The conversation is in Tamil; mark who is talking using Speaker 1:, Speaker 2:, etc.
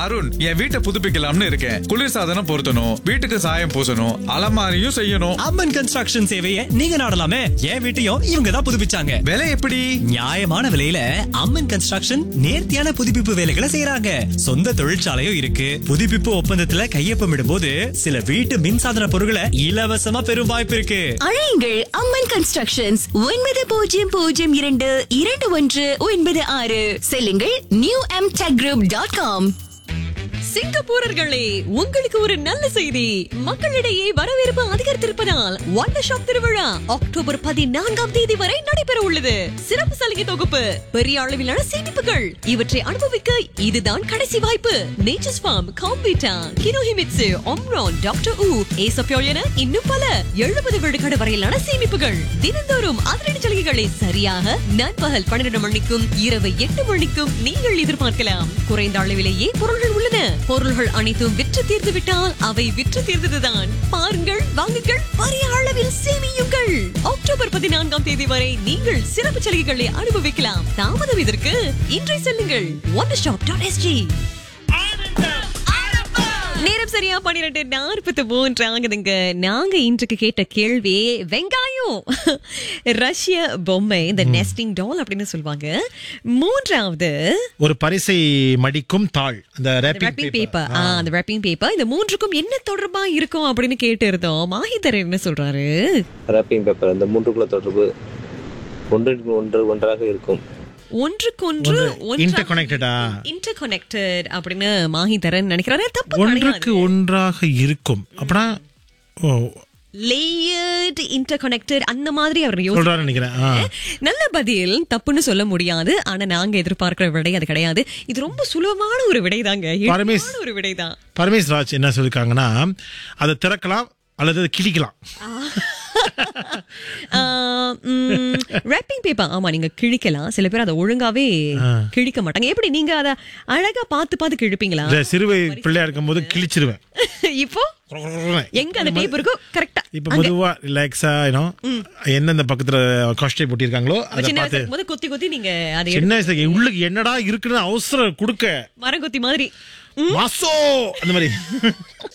Speaker 1: அருண் என் வீட்டை புதுப்பிக்கலாம்னு இருக்கேன் குளிர்சாதனம் பொருத்தணும் வீட்டுக்கு சாயம் பூசணும் அலமாரியும் செய்யணும்
Speaker 2: அம்மன் கன்ஸ்ட்ரக்ஷன் சேவையை நீங்க நாடலாமே என் வீட்டையும் இவங்க தான் புதுப்பிச்சாங்க
Speaker 1: விலை எப்படி
Speaker 2: நியாயமான விலையில அம்மன் கன்ஸ்ட்ரக்ஷன் நேர்த்தியான புதுப்பிப்பு வேலைகளை செய்யறாங்க சொந்த தொழிற்சாலையும் இருக்கு புதுப்பிப்பு ஒப்பந்தத்துல கையொப்பமிடும் போது சில வீட்டு மின்சாதன பொருட்களை இலவசமா பெறும் வாய்ப்பு இருக்கு
Speaker 3: அழையுங்கள் அம்மன் கன்ஸ்ட்ரக்ஷன்ஸ் ஒன்பது பூஜ்ஜியம் பூஜ்ஜியம் இரண்டு இரண்டு ஒன்று ஒன்பது ஆறு செல்லுங்கள் new M tech group dot com
Speaker 4: சிங்கப்பூரர்களே உங்களுக்கு ஒரு நல்ல செய்தி மக்களிடையே வரவேற்பு அதிகரித்திருப்பதால் ஒண்டர் ஷாப் திருவிழா அக்டோபர் பதினான்காம் தேதி வரை நடைபெற உள்ளது சிறப்பு சலுகை தொகுப்பு பெரிய அளவிலான சேமிப்புகள் இவற்றை அனுபவிக்க இதுதான் கடைசி வாய்ப்பு நேச்சர்ஸ் ஃபார்ம் காம்பீட்டா கினோஹிமிட்சு ஒம்ரான் டாக்டர் ஊ ஏசப்யோ என இன்னும் பல எழுபது விழுக்காடு வரையிலான சேமிப்புகள் தினந்தோறும் அதிரடி சலுகைகளை சரியாக நண்பகல் பன்னிரண்டு மணிக்கும் இரவு எட்டு மணிக்கும் நீங்கள் எதிர்பார்க்கலாம் குறைந்த அளவிலேயே பொருள்கள் உள்ளன பொருள்கள் அனைத்தும் விற்று தீர்ந்து விட்டால் அவை விற்று தீர்ந்ததுதான் பாருங்கள் வாங்குங்கள் பெரிய அளவில் சேமியுங்கள் அக்டோபர் பதினான்காம் தேதி வரை நீங்கள் சிறப்பு சலுகைகளை அனுபவிக்கலாம் தாமதம் இதற்கு இன்றை செல்லுங்கள் ஒன் ஸ்டாப் டாட் எஸ்ஜி நேரம் சரியா பன்னிரெண்டு நாற்பத்தி மூன்று ஆகுதுங்க நாங்க இன்றைக்கு கேட்ட கேள்வி வெங்காயம் ரஷ்ய பொம்மை இந்த நெஸ்டிங் டால் அப்படின்னு சொல்லுவாங்க மூன்றாவது
Speaker 5: ஒரு பரிசை மடிக்கும் தாள் அந்த
Speaker 4: ரேப்பிங்
Speaker 5: ரேப்பிங்
Speaker 4: பேப்பர் அந்த ரேப்பிங் பேப்பர் இந்த மூன்றுக்கும் என்ன தொடர்பா இருக்கும் அப்படின்னு கேட்டு இருந்தோம் மாஹிதர் என்ன சொல்றாரு
Speaker 6: ராப்பிங் பேப்பர் அந்த மூன்றுக்குள்ள தொடர்பு ஒன்றுக்கு ஒன்று ஒன்றாக இருக்கும்
Speaker 4: ஒன்றுக்கொன்று
Speaker 5: interconnected ஆ?
Speaker 4: இன்டர் கனெக்டட் அப்படின்னு மாஹிதரன் நினைக்கிறாரு தப்பு
Speaker 5: ஒன்றுக்கு ஒன்றாக இருக்கும் அப்படின்னா ஓ,
Speaker 4: லேயர்ட் இன்டர் கனெக்டட் அந்த மாதிரி அவர் யோசி
Speaker 5: சொல்றாரு நினைக்கிறேன் ஆ.
Speaker 4: நல்ல பதில் தப்புன்னு சொல்ல முடியாது ஆனா நாங்க எதிர்பார்க்கிற விடை அது கிடையாது இது ரொம்ப சுலபமான ஒரு விடைதாங்க
Speaker 5: பரமேஷ்.
Speaker 4: எளிமையான ஒரு விடைதான்
Speaker 5: பரமேஷ் ராஜ் என்ன சொல்லிருக்காங்கன்னா அதை திறக்கலாம் அல்லது அதை கிழிக்கலாம்
Speaker 4: ரேப்பிங் பேப்பர் ஆமா நீங்க கிழிக்கலாம் சில பேர் அதை ஒழுங்காவே கிழிக்க மாட்டாங்க எப்படி நீங்க அத அழகா பார்த்து பார்த்து கிழிப்பீங்களா
Speaker 5: இந்த சிறுவை பிள்ளையா இருக்கும் போது கிழிச்சிருவேன்
Speaker 4: இப்போ எங்க அந்த டேப் இருக்கோ கரெக்டா
Speaker 5: இப்ப பொதுவா ரிலாக்ஸா எந்தெந்த பக்கத்துல காஸ்டே போட்டிருக்காங்களோ அதை
Speaker 4: சின்ன வயசுல
Speaker 5: பார்த்து
Speaker 4: இருக்கும்போது கொத்தி கொத்தி நீங்க அதை எடுத்து
Speaker 5: சின்ன வயசுல உள்ளுக்கு என்னடா இருக்குன்னு அவசரம் கொடுக்க
Speaker 4: மரங்கொத்தி மாதிரி
Speaker 5: மாசோ அந்த மாதிரி